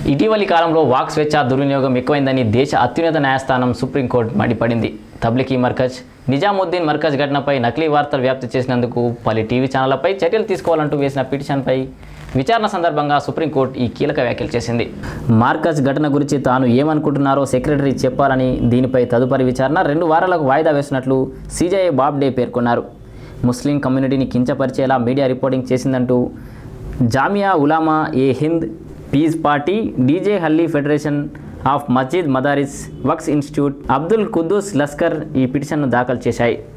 ఇటీవలి కాలంలో వాక్ స్వేచ్ఛ దుర్వినియోగం ఎక్కువైందని దేశ అత్యున్నత న్యాయస్థానం సుప్రీంకోర్టు మండిపడింది తబ్లికీ మర్కజ్ నిజాముద్దీన్ మర్కజ్ ఘటనపై నకిలీ వార్తలు వ్యాప్తి చేసినందుకు పలు టీవీ ఛానళ్లపై చర్యలు తీసుకోవాలంటూ వేసిన పిటిషన్పై విచారణ సందర్భంగా సుప్రీంకోర్టు ఈ కీలక వ్యాఖ్యలు చేసింది మార్కజ్ ఘటన గురించి తాను ఏమనుకుంటున్నారో సెక్రటరీ చెప్పాలని దీనిపై తదుపరి విచారణ రెండు వారాలకు వాయిదా వేసినట్లు సీజేఐ బాబ్డే పేర్కొన్నారు ముస్లిం కమ్యూనిటీని కించపరిచేలా మీడియా రిపోర్టింగ్ చేసిందంటూ Jamiat Ulama e Hind Peace Party DJ Halli Federation of Masjid Madaris Waqf Institute Abdul Quddus Laskar ఈ పిటిషన్ను దాఖలు చేశాయి